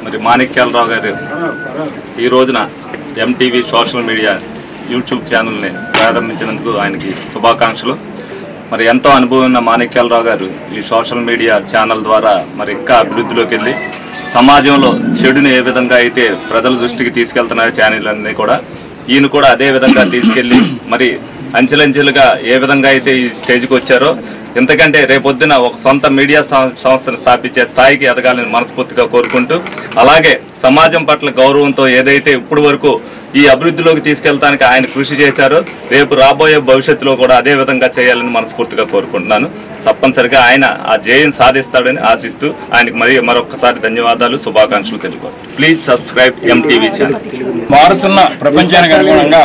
మరి మాణిక్యాలరావు గారు ఈ రోజున ఎంటీవీ సోషల్ మీడియా యూట్యూబ్ ఛానల్ని ప్రారంభించినందుకు ఆయనకి శుభాకాంక్షలు మరి ఎంతో అనుభవం ఉన్న మాణిక్యాలరావు గారు ఈ సోషల్ మీడియా ఛానల్ ద్వారా మరి ఇంకా అభివృద్ధిలోకి వెళ్ళి సమాజంలో చెడుని ఏ విధంగా అయితే ప్రజల దృష్టికి తీసుకెళ్తున్నాయో ఛానల్ అన్నీ కూడా ఈయన కూడా అదే విధంగా తీసుకెళ్ళి మరి అంచెలంచెలుగా ఏ విధంగా అయితే ఈ స్టేజ్కి వచ్చారో ఎందుకంటే రేపొద్దున ఒక సొంత మీడియా సం- సంస్థను స్థాపించే స్థాయికి ఎదగాలని మనస్ఫూర్తిగా కోరుకుంటూ అలాగే సమాజం పట్ల గౌరవంతో ఏదైతే ఇప్పుడు వరకు ఈ అభివృద్ధిలోకి తీసుకెళ్తానికి ఆయన కృషి చేశారో రేపు రాబోయే భవిష్యత్తులో కూడా అదే విధంగా చేయాలని మనస్ఫూర్తిగా కోరుకుంటున్నాను తప్పనిసరిగా ఆయన ఆ జయం సాధిస్తాడని ఆశిస్తూ ఆయనకు మరి మరొకసారి ధన్యవాదాలు శుభాకాంక్షలు తెలుపు ప్లీజ్ సబ్స్క్రైబ్ ఎంటీవీ ఛానల్ మారుతున్న ప్రపంచానికి అనుగుణంగా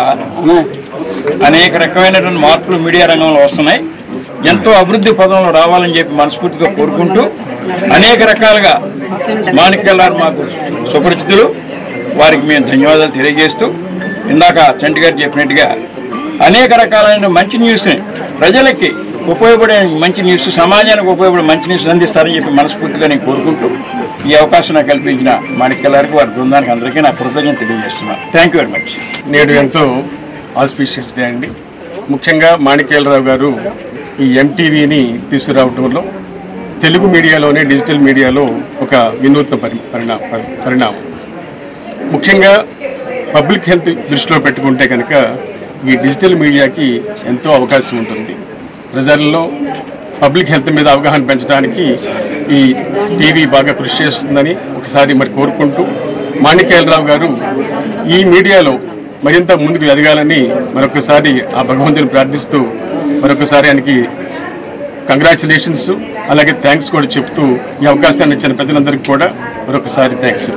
అనేక రకమైనటువంటి మార్పులు మీడియా రంగంలో వస్తున్నాయి ఎంతో అభివృద్ధి పదంలో రావాలని చెప్పి మనస్ఫూర్తిగా కోరుకుంటూ అనేక రకాలుగా మాణిక్యాలారు మాకు సుపరిచితులు వారికి మేము ధన్యవాదాలు తెలియజేస్తూ ఇందాక చంటి గారు చెప్పినట్టుగా అనేక రకాలైన మంచి న్యూస్ని ప్రజలకి ఉపయోగపడే మంచి న్యూస్ సమాజానికి ఉపయోగపడే మంచి న్యూస్ అందిస్తారని చెప్పి మనస్ఫూర్తిగా నేను కోరుకుంటూ ఈ అవకాశం నాకు కల్పించిన మాణిక్యాలారికి వారి బృందానికి అందరికీ నా కృతజ్ఞత తెలియజేస్తున్నాను థ్యాంక్ యూ వెరీ మచ్ నేడు ఎంతో ఆస్పీషియస్ డే అండి ముఖ్యంగా మాణిక్యాలరావు గారు ఈ ఎంటీవీని తీసుకురావడంలో తెలుగు మీడియాలోనే డిజిటల్ మీడియాలో ఒక వినూత్న పరి పరిణా పరి- పరిణామం ముఖ్యంగా పబ్లిక్ హెల్త్ దృష్టిలో పెట్టుకుంటే కనుక ఈ డిజిటల్ మీడియాకి ఎంతో అవకాశం ఉంటుంది ప్రజల్లో పబ్లిక్ హెల్త్ మీద అవగాహన పెంచడానికి ఈ టీవీ బాగా కృషి చేస్తుందని ఒకసారి మరి కోరుకుంటూ మాణిక్యాలరావు గారు ఈ మీడియాలో మరింత ముందుకు ఎదగాలని మరొకసారి ఆ భగవంతుని ప్రార్థిస్తూ మరొకసారి ఆయనకి కంగ్రాచులేషన్స్ అలాగే థ్యాంక్స్ కూడా చెప్తూ ఈ అవకాశాన్ని ఇచ్చిన పెద్దలందరికీ కూడా మరొకసారి థ్యాంక్స్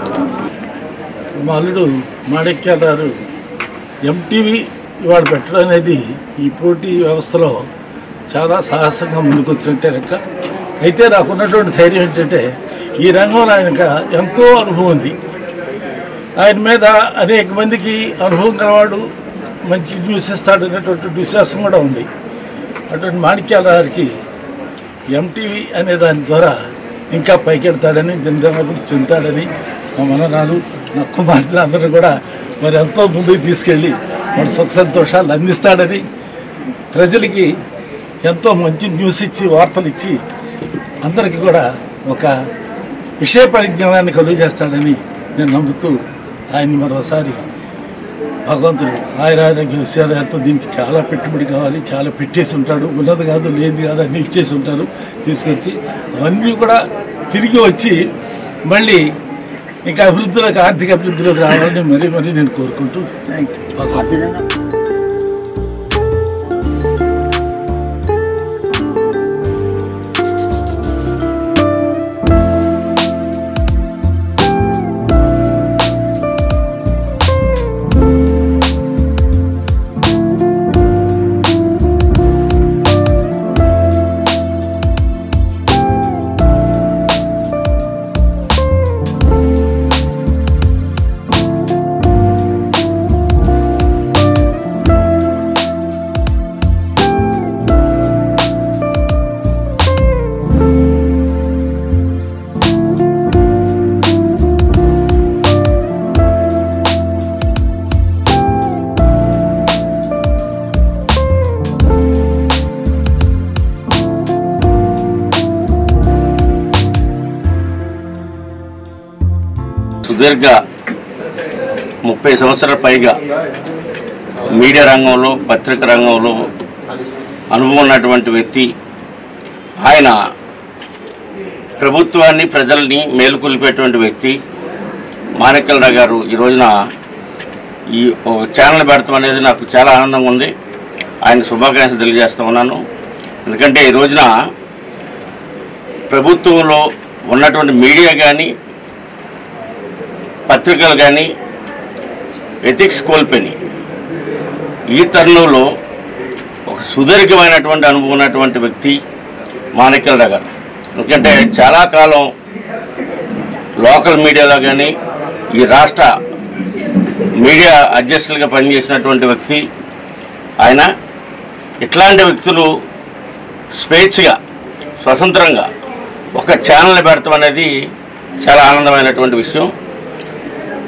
మా అల్లుడు మాణిక్యాలరావు ఎంటీవీ ఇవాళ పెట్టడం అనేది ఈ పోటీ వ్యవస్థలో చాలా సాహసంగా ముందుకొచ్చినట్టే లెక్క అయితే నాకున్నటువంటి ధైర్యం ఏంటంటే ఈ రంగంలో ఆయనక ఎంతో అనుభవం ఉంది ఆయన మీద అనేక మందికి అనుభవం గలవాడు మంచి న్యూస్ ఇస్తాడు అనేటువంటి విశ్వాసం కూడా ఉంది అటువంటి మాణిక్యాలరావుకి ఎంటీవీ అనే దాని ద్వారా ఇంకా పైకెడతాడని జనజనాభివృద్ధి చెందుతాడని మా మనరాలు నా కుమార్తెలు అందరూ కూడా మరి ఎంతో ముందుకు తీసుకెళ్ళి మన సుఖ సంతోషాలు అందిస్తాడని ప్రజలకి ఎంతో మంచి న్యూస్ ఇచ్చి వార్తలు ఇచ్చి అందరికీ కూడా ఒక విషయ పరిజ్ఞానాన్ని కలుగు చేస్తాడని నేను నమ్ముతూ ఆయన్ని మరోసారి భగవంతుడు ఆయన ఆరోగ్య విషయాలతో దీనికి చాలా పెట్టుబడి కావాలి చాలా పెట్టేసి ఉంటాడు ఉన్నది కాదు లేదు కాదు అన్నీ ఇచ్చేసి ఉంటారు తీసుకొచ్చి అవన్నీ కూడా తిరిగి వచ్చి మళ్ళీ ఇంకా అభివృద్ధిలోకి ఆర్థిక అభివృద్ధిలోకి రావాలని మరీ మరీ నేను కోరుకుంటూ థ్యాంక్ యూ సుదీర్ఘ ముప్పై సంవత్సరాల పైగా మీడియా రంగంలో పత్రిక రంగంలో అనుభవం ఉన్నటువంటి వ్యక్తి ఆయన ప్రభుత్వాన్ని ప్రజల్ని మేలుకొల్పేటువంటి వ్యక్తి మాణిక్యలరావు గారు ఈ రోజున ఈ ఒక ఛానల్ పెడతాం అనేది నాకు చాలా ఆనందంగా ఉంది ఆయన శుభాకాంక్షలు తెలియజేస్తా ఉన్నాను ఎందుకంటే ఈ రోజున ప్రభుత్వంలో ఉన్నటువంటి మీడియా కానీ పత్రికలు కానీ ఎథిక్స్ కోల్పోయినాయి ఈ తరుణంలో ఒక సుదీర్ఘమైనటువంటి అనుభవం ఉన్నటువంటి వ్యక్తి మాణిక్యలరావు గారు ఎందుకంటే చాలా కాలం లోకల్ మీడియాలో కానీ ఈ రాష్ట్ర మీడియా అధ్యక్షులుగా పనిచేసినటువంటి వ్యక్తి ఆయన ఇట్లాంటి వ్యక్తులు స్వేచ్ఛగా స్వతంత్రంగా ఒక ఛానల్ పెడతాం అనేది చాలా ఆనందమైనటువంటి విషయం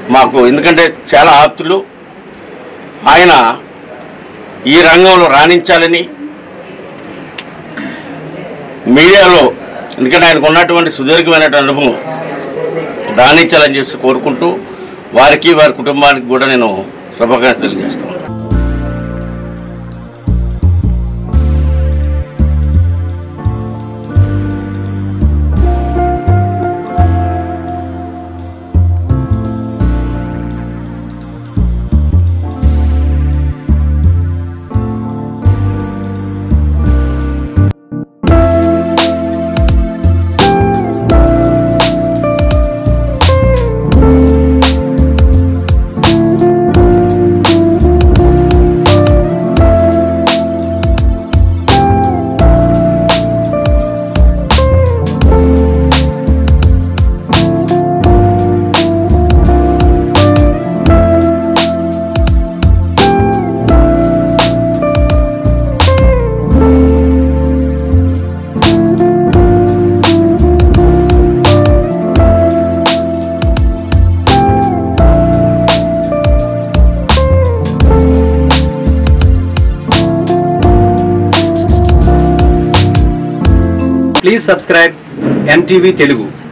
మాకు ఎందుకంటే చాలా ఆప్తులు ఆయన ఈ రంగంలో రాణించాలని మీడియాలో ఎందుకంటే ఆయనకు ఉన్నటువంటి సుదీర్ఘమైనటువంటి అనుభవం రాణించాలని చెప్పి కోరుకుంటూ వారికి వారి కుటుంబానికి కూడా నేను శుభాకాంక్షలు తెలియజేస్తాను ప్లీజ్ సబ్స్క్రైబ్ ఎంటీవీ తెలుగు